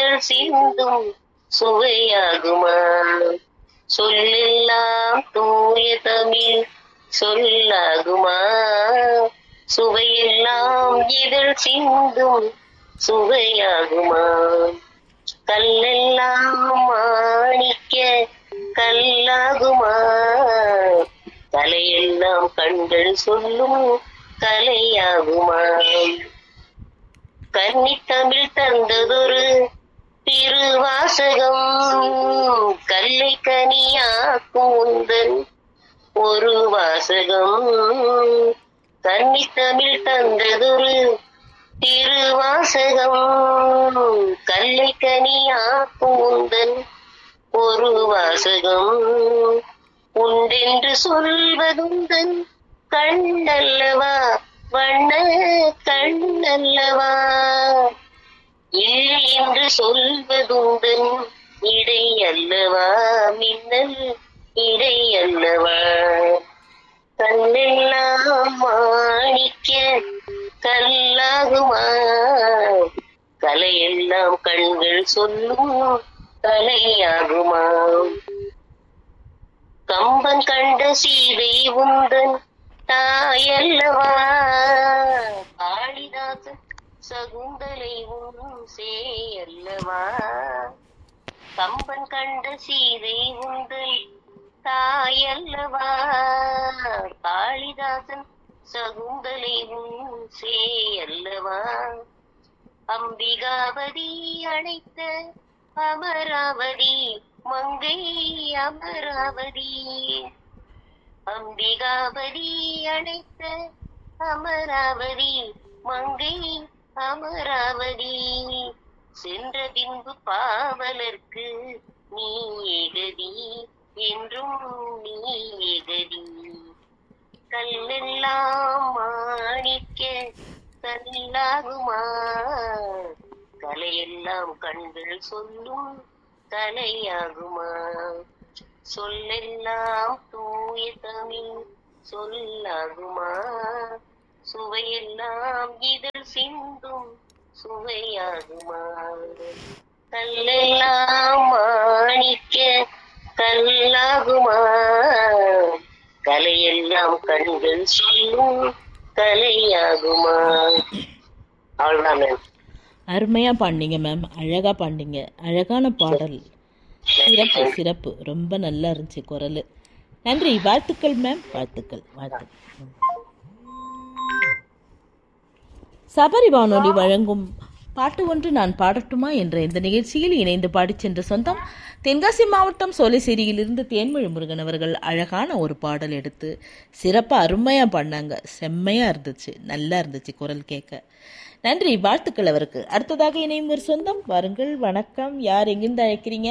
இதழ் சிந்தும் சுவையாகுமா சொல்லெல்லாம் தூய தமிழ் சொல்லாகுமா சுவையெல்லாம் இதழ் சிந்தும் சுவையாகுமா கல்லெல்லாம் மாணிக்க கல்லாகுமா கலையெல்லாம் கண்கள் சொல்லும் கலையாகுமா கன்னித்தமிழ் தந்ததொரு திருவாசகம் கல்லை கனியாக்கும் உந்தன் ஒரு வாசகம் கன்னித்தமிழ் தந்ததொரு திருவாசகம் கல்லை கனியாக்கும் உந்தன் ஒரு வாசகம் உண்டென்று சொல்வதுந்தன் கண்ணல்லவா வண்ண கண்ணல்லவா இல்லை என்று சொல்வதுந்தன் இடை அல்லவா மின்னல் இடை அல்லவா கண்ணெல்லாம் மாணிக்க கல்லாகுமா கலையெல்லாம் கண்கள் சொல்லும் கலையாகுமா கம்பன் கண்ட சீதை உந்தன் தாயல்லவா காளிதாசன் சகுந்தலை உன் சேயல்லவா கம்பன் கண்ட சீதை உந்தல் தாயல்லவா காளிதாசன் சகுந்தலை உன் சேயல்லவா அம்பிகாவதி அழைத்த அமராவதி மங்கை அமராவதி அம்பிகாவதி அழைத்த அமராவதி மங்கை அமராவதி சென்ற பின்பு பாவலர்க்கு நீ ஏகதி என்றும் நீ ஏகதி கல்லெல்லாம் மாணிக்க கல்லாகுமா கலையெல்லாம் கண்கள் சொல்லும் கலையாகுமா சொல்லெல்லாம் தூய தமிழ் சொல்லாகுமா சுவையெல்லாம் இதழ் சிந்தும் சுவையாகுமா கல்லெல்லாம் மாணிக்க கல்லாகுமா கலையெல்லாம் கண்கள் சொல்லும் கலையாகுமா அவ்வளவுதான் மேம் அருமையா பாடினீங்க மேம் அழகா பாடினீங்க அழகான பாடல் சிறப்பு சிறப்பு ரொம்ப நல்லா இருந்துச்சு குரல் நன்றி வாழ்த்துக்கள் மேம் வாழ்த்துக்கள் வாழ்த்துக்கள் ம். சபரி வானொலி வழங்கும் பாட்டு ஒன்று நான் பாடட்டுமா என்ற இந்த நிகழ்ச்சியில் இணைந்து பாடிச் சென்ற சொந்தம் தென்காசி மாவட்டம் சோலைசேரியிலிருந்து தேன்மொழி முருகன் அவர்கள் அழகான ஒரு பாடல் எடுத்து சிறப்பாக அருமையாக பாடினாங்க செம்மையாக இருந்துச்சு நல்லா இருந்துச்சு குரல் கேட்க நன்றி வாழ்த்துக்கள் அவருக்கு அடுத்ததாக இணையும் ஒரு சொந்தம் வாருங்கள் வணக்கம் யார் எங்கிருந்து அழைக்கிறீங்க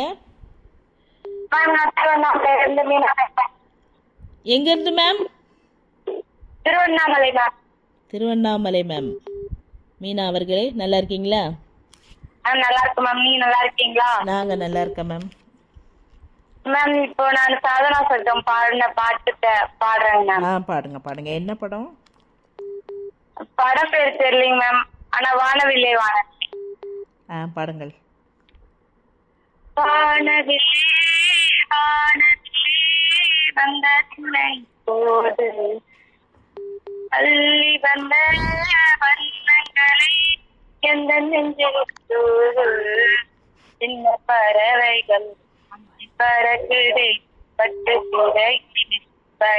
திருவண்ணாமலை மீனா எங்கேருந்து ma'am Tiruvannamalai ma'am Tiruvannamalai ma'am Meena அவர்களே நல்லா இருக்கீங்களா மேம் நல்லா இருக்கு மேம் நீங்க நல்லா இருக்கீங்களா நாங்கள் நல்லா இருக்கேன் மேம் மேம் இப்போ நான் சாதனா சட்டம் பாடின பாட்டு பே- பாடுறேங்க மேம் ஆ பாடுங்க பாடுங்க என்ன படம் படம் பேர் தெரியலைங்க மேம் ஆனா வானவில்லை வான ஆ பாடுங்கள் வானவில்லே வானவில்லே வந்த துணை போது அள்ளி வந்த வண்ணங்களை எந்த நெஞ்சில் தூது சின்ன பறவைகள் பறக்குதே பட்டு குடை